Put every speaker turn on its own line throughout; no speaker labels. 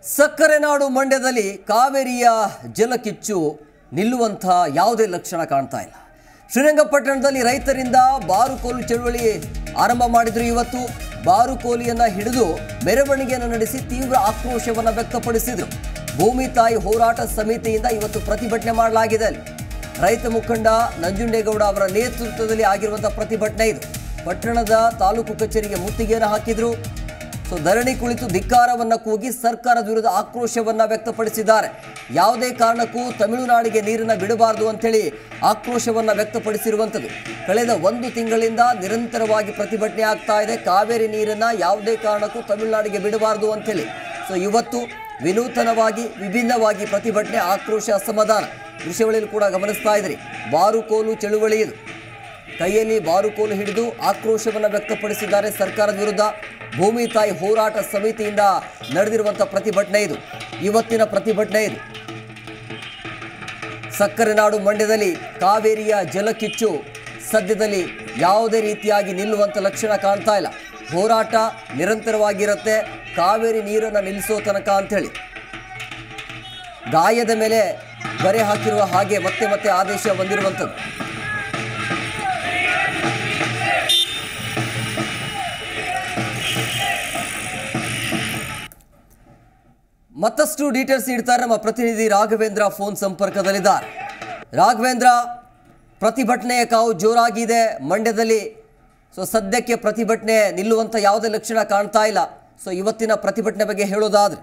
ಸಕ್ಕರೆ ನಾಡು ಮಂಡ್ಯದಲ್ಲಿ ಕಾವೇರಿಯ ಜಲಕಿಚ್ಚು ನಿಲ್ಲುವಂಥ ಯಾವುದೇ ಲಕ್ಷಣ ಕಾಣ್ತಾ ಇಲ್ಲ ಶ್ರೀರಂಗಪಟ್ಟಣದಲ್ಲಿ ರೈತರಿಂದ ಬಾರುಕೋಲು ಚಳುವಳಿ ಆರಂಭ ಮಾಡಿದ್ರು ಇವತ್ತು ಬಾರುಕೋಲಿಯನ್ನ ಹಿಡಿದು ಮೆರವಣಿಗೆಯನ್ನು ನಡೆಸಿ ತೀವ್ರ ಆಕ್ರೋಶವನ್ನು ವ್ಯಕ್ತಪಡಿಸಿದ್ರು ಭೂಮಿ ತಾಯಿ ಹೋರಾಟ ಸಮಿತಿಯಿಂದ ಇವತ್ತು ಪ್ರತಿಭಟನೆ ಮಾಡಲಾಗಿದೆ ಅಲ್ಲಿ ರೈತ ಮುಖಂಡ ನಂಜುಂಡೇಗೌಡ ಅವರ ನೇತೃತ್ವದಲ್ಲಿ ಆಗಿರುವಂಥ ಪ್ರತಿಭಟನೆ ಇದು ಪಟ್ಟಣದ ತಾಲೂಕು ಕಚೇರಿಗೆ ಮುತ್ತಿಗೆಯನ್ನು ಹಾಕಿದ್ರು ಸೊ ಧರಣಿ ಕುಳಿತು ಧಿಕ್ಕಾರವನ್ನ ಕೂಗಿ ಸರ್ಕಾರದ ವಿರುದ್ಧ ಆಕ್ರೋಶವನ್ನ ವ್ಯಕ್ತಪಡಿಸಿದ್ದಾರೆ ಯಾವುದೇ ಕಾರಣಕ್ಕೂ ತಮಿಳುನಾಡಿಗೆ ನೀರನ್ನ ಬಿಡಬಾರದು ಅಂತೇಳಿ ಆಕ್ರೋಶವನ್ನ ವ್ಯಕ್ತಪಡಿಸಿರುವಂಥದ್ದು ಕಳೆದ ಒಂದು ತಿಂಗಳಿಂದ ನಿರಂತರವಾಗಿ ಪ್ರತಿಭಟನೆ ಆಗ್ತಾ ಇದೆ ಕಾವೇರಿ ನೀರನ್ನ ಯಾವುದೇ ಕಾರಣಕ್ಕೂ ತಮಿಳುನಾಡಿಗೆ ಬಿಡಬಾರದು ಅಂತೇಳಿ ಸೊ ಇವತ್ತು ವಿನೂತನವಾಗಿ ವಿಭಿನ್ನವಾಗಿ ಪ್ರತಿಭಟನೆ ಆಕ್ರೋಶ ಅಸಮಾಧಾನ ದೃಶ್ಯಾವಳಿಯಲ್ಲಿ ಕೂಡ ಗಮನಿಸ್ತಾ ಇದ್ರಿ ಬಾರುಕೋಲು ಚಳುವಳಿ ಇದು ಕೈಯಲ್ಲಿ ಬಾರುಕೋಲು ಹಿಡಿದು ಆಕ್ರೋಶವನ್ನು ವ್ಯಕ್ತಪಡಿಸಿದ್ದಾರೆ ಸರ್ಕಾರದ ವಿರುದ್ಧ ಭೂಮಿ ತಾಯಿ ಹೋರಾಟ ಸಮಿತಿಯಿಂದ ನಡೆದಿರುವಂಥ ಪ್ರತಿಭಟನೆ ಇದು ಇವತ್ತಿನ ಪ್ರತಿಭಟನೆ ಇದು ಸಕ್ಕರೆ ನಾಡು ಮಂಡ್ಯದಲ್ಲಿ ಕಾವೇರಿಯ ಜಲಕಿಚ್ಚು ಸದ್ಯದಲ್ಲಿ ಯಾವುದೇ ರೀತಿಯಾಗಿ ನಿಲ್ಲುವಂಥ ಲಕ್ಷಣ ಕಾಣ್ತಾ ಇಲ್ಲ ಹೋರಾಟ ನಿರಂತರವಾಗಿರುತ್ತೆ ಕಾವೇರಿ ನೀರನ್ನು ನಿಲ್ಲಿಸೋ ತನಕ ಅಂಥೇಳಿ ಗಾಯದ ಮೇಲೆ ಬರೆ ಹಾಕಿರುವ ಹಾಗೆ ಮತ್ತೆ ಮತ್ತೆ ಆದೇಶ ಬಂದಿರುವಂಥದ್ದು ಮತ್ತಷ್ಟು ಡೀಟೇಲ್ಸ್ ನೀಡ್ತಾರೆ ನಮ್ಮ ಪ್ರತಿನಿಧಿ ರಾಘವೇಂದ್ರ ಫೋನ್ ಸಂಪರ್ಕದಲ್ಲಿದ್ದಾರೆ ರಾಘವೇಂದ್ರ ಪ್ರತಿಭಟನೆಯ ಕಾವು ಜೋರಾಗಿದೆ ಮಂಡ್ಯದಲ್ಲಿ ಸೊ ಸದ್ಯಕ್ಕೆ ಪ್ರತಿಭಟನೆ ನಿಲ್ಲುವಂಥ ಯಾವುದೇ ಲಕ್ಷಣ ಕಾಣ್ತಾ ಇಲ್ಲ ಸೊ ಇವತ್ತಿನ ಪ್ರತಿಭಟನೆ ಬಗ್ಗೆ ಹೇಳೋದಾದ್ರೆ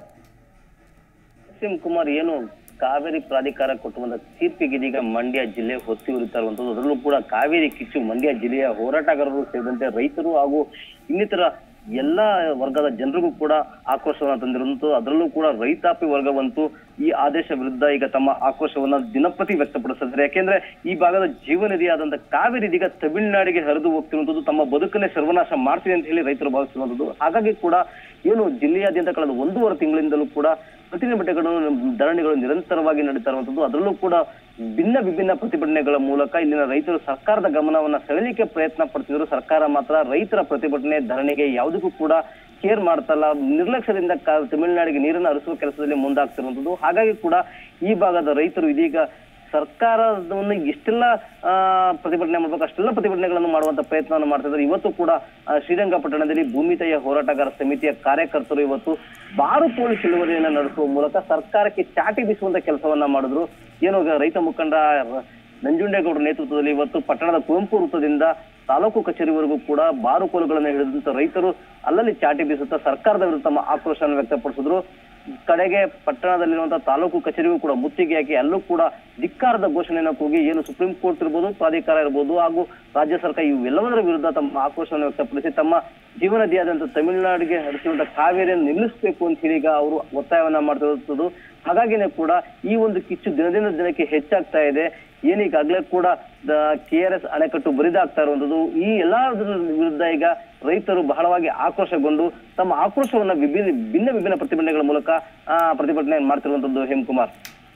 ನರಸಿಂಹ ಕುಮಾರ್ ಏನು ಕಾವೇರಿ ಪ್ರಾಧಿಕಾರ ಕೊಟ್ಟುವಂತ ತೀರ್ಪಿಗೆ ಇದೀಗ ಮಂಡ್ಯ ಜಿಲ್ಲೆ ಹೊತ್ತಿ ಉರಿತಾ ಇರುವಂತದ್ದು ಅದರಲ್ಲೂ ಕೂಡ ಕಾವೇರಿ ಕಿಚ್ಚು ಮಂಡ್ಯ ಜಿಲ್ಲೆಯ ಹೋರಾಟಗಾರರು ಸೇರಿದಂತೆ ರೈತರು ಹಾಗೂ ಇನ್ನಿತರ ಎಲ್ಲಾ ವರ್ಗದ ಜನರಿಗೂ ಕೂಡ ಆಕ್ರೋಶವನ್ನ ತಂದಿರುವಂತದ್ದು ಅದರಲ್ಲೂ ಕೂಡ ರೈತಾಪಿ ವರ್ಗವಂತೂ ಈ ಆದೇಶ ವಿರುದ್ಧ ಈಗ ತಮ್ಮ ಆಕ್ರೋಶವನ್ನ ದಿನಪ್ರತಿ ವ್ಯಕ್ತಪಡಿಸಿದ್ದಾರೆ ಯಾಕೆಂದ್ರೆ ಈ ಭಾಗದ ಜೀವನದಿಯಾದಂತ ಕಾವೇರಿ ಇದೀಗ ತಮಿಳುನಾಡಿಗೆ ಹರಿದು ಹೋಗ್ತಿರುವಂತದ್ದು ತಮ್ಮ ಬದುಕನ್ನೇ ಸರ್ವನಾಶ ಮಾಡ್ತಿದೆ ಅಂತ ಹೇಳಿ ರೈತರು ಭಾವಿಸಿರುವಂತದ್ದು ಹಾಗಾಗಿ ಕೂಡ ಏನು ಜಿಲ್ಲೆಯಾದ್ಯಂತ ಕಳೆದ ಒಂದೂವರೆ ತಿಂಗಳಿಂದಲೂ ಕೂಡ ಪ್ರತಿಭಟನೆಗಳು ಧರಣಿಗಳು ನಿರಂತರವಾಗಿ ನಡೀತಾ ಇರುವಂತದ್ದು ಅದರಲ್ಲೂ ಕೂಡ ಭಿನ್ನ ವಿಭಿನ್ನ ಪ್ರತಿಭಟನೆಗಳ ಮೂಲಕ ಇಲ್ಲಿನ ರೈತರು ಸರ್ಕಾರದ ಗಮನವನ್ನ ಸೆಳೆಯಲಿಕ್ಕೆ ಪ್ರಯತ್ನ ಪಡ್ತಿದ್ರು ಸರ್ಕಾರ ಮಾತ್ರ ರೈತರ ಪ್ರತಿಭಟನೆ ಧರಣಿಗೆ ಯಾವುದಕ್ಕೂ ಕೂಡ ಕೇರ್ ಮಾಡ್ತಲ್ಲ ನಿರ್ಲಕ್ಷ್ಯದಿಂದ ಕ- ತಮಿಳುನಾಡಿಗೆ ನೀರನ್ನು ಹರಿಸುವ ಕೆಲಸದಲ್ಲಿ ಮುಂದಾಗ್ತಿರುವಂತದ್ದು ಹಾಗಾಗಿ ಕೂಡ ಈ ಭಾಗದ ರೈತರು ಇದೀಗ ಸರ್ಕಾರವನ್ನು ಎಷ್ಟೆಲ್ಲ ಆ, ಪ್ರತಿಭಟನೆ ಮಾಡ್ಬೇಕು ಅಷ್ಟೆಲ್ಲ ಪ್ರತಿಭಟನೆಗಳನ್ನು ಮಾಡುವಂತ ಪ್ರಯತ್ನವನ್ನು ಮಾಡ್ತಿದ್ದಾರೆ ಇವತ್ತು ಕೂಡ ಆ, ಶ್ರೀರಂಗಪಟ್ಟಣದಲ್ಲಿ ಭೂಮಿ ತಾಯಿಯ ಹೋರಾಟಗಾರ ಸಮಿತಿಯ ಕಾರ್ಯಕರ್ತರು ಇವತ್ತು ಬಾರು ಪೊಲೀಸ್ ಇಳುವರಿಯನ್ನು ನಡೆಸುವ ಮೂಲಕ ಸರ್ಕಾರಕ್ಕೆ ಚಾಟಿ ಬೀಸುವಂತ ಕೆಲಸವನ್ನ ಮಾಡಿದ್ರು ಏನು ಈಗ ರೈತ ಮುಖಂಡ ರ- ನಂಜುಂಡೇಗೌಡರ ನೇತೃತ್ವದಲ್ಲಿ ಇವತ್ತು ಪಟ್ಟಣದ ಕುವೆಂಪು ವೃತ್ತದಿಂದ ತಾಲೂಕು ಕಚೇರಿವರೆಗೂ ಕೂಡ ಬಾರುಕೋಲುಗಳನ್ನು ಹಿಡಿದಂತ ರೈತರು ಅಲ್ಲಲ್ಲಿ ಚಾಟಿ ಬೀಸುತ್ತಾ ಸರ್ಕಾರದ ವಿರುದ್ಧ ತಮ್ಮ ಆಕ್ರೋಶವನ್ನು ವ್ಯಕ್ತಪಡಿಸಿದ್ರು ಕಡೆಗೆ ಪಟ್ಟಣದಲ್ಲಿರುವಂತಹ ತಾಲೂಕು ಕಚೇರಿಗೂ ಕೂಡ ಮುತ್ತಿಗೆ ಹಾಕಿ ಅಲ್ಲೂ ಕೂಡ ಧಿಕ್ಕಾರದ ಘೋಷಣೆಯನ್ನು ಕೂಗಿ ಏನು ಸುಪ್ರೀಂ ಕೋರ್ಟ್ ಇರ್ಬೋದು ಪ್ರಾಧಿಕಾರ ಇರ್ಬೋದು ಹಾಗೂ ರಾಜ್ಯ ಸರ್ಕಾರ ಇವೆಲ್ಲದರ ವಿರುದ್ಧ ತಮ್ಮ ಆಕ್ರೋಶವನ್ನು ವ್ಯಕ್ತಪಡಿಸಿ ತಮ್ಮ ಜೀವನದಿಯಾದಂತ ತಮಿಳುನಾಡಿಗೆ ಹರಿಸಿರುವಂತಹ ಕಾವೇರಿಯನ್ನು ನಿಲ್ಲಿಸಬೇಕು ಅಂತ ಹೇಳಿ ಈಗ ಅವರು ಒತ್ತಾಯವನ್ನ ಮಾಡ್ತಿರುವಂತದ್ದು ಹಾಗಾಗಿನೇ ಕೂಡ ಈ ಒಂದು ಕಿಚ್ಚು ದಿನದಿಂದ ದಿನಕ್ಕೆ ಹೆಚ್ಚಾಗ್ತಾ ಇದೆ ಏನೀಗಾಗಲೇ ಕೂಡ ಕೆ ಆರ್ ಎಸ್ ಅಣೆಕಟ್ಟು ಬರಿದಾಗ್ತಾ ಇರುವಂತದ್ದು ಈ ಎಲ್ಲಾ ವಿರುದ್ಧ ಈಗ ರೈತರು ಬಹಳವಾಗಿ ಆಕ್ರೋಶಗೊಂಡು ತಮ್ಮ ಆಕ್ರೋಶವನ್ನ ವಿಭಿನ್ನ ಭಿನ್ನ ವಿಭಿನ್ನ ಪ್ರತಿಭಟನೆಗಳ ಮೂಲಕ ಆ, ಪ್ರತಿಭಟನೆ ಮಾಡ್ತಿರುವಂತದ್ದು Hemakumar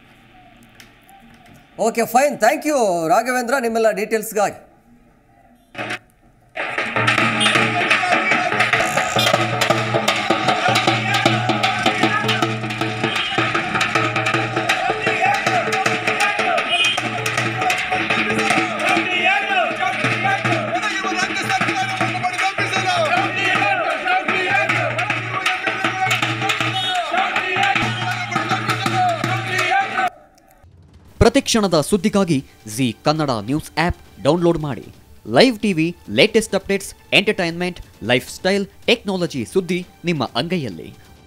okay fine thank you Raghavendra ನಿಮ್ಮೆಲ್ಲ ಡೀಟೇಲ್ಸ್ಗಾಗಿ
ಪ್ರತಿಕ್ಷಣದ ಸುದ್ದಿಗಾಗಿ Zee Kannada news app download ಮಾಡಿ live TV latest updates entertainment lifestyle technology ಸುದ್ದಿ ನಿಮ್ಮ ಅಂಗೈಯಲ್ಲಿ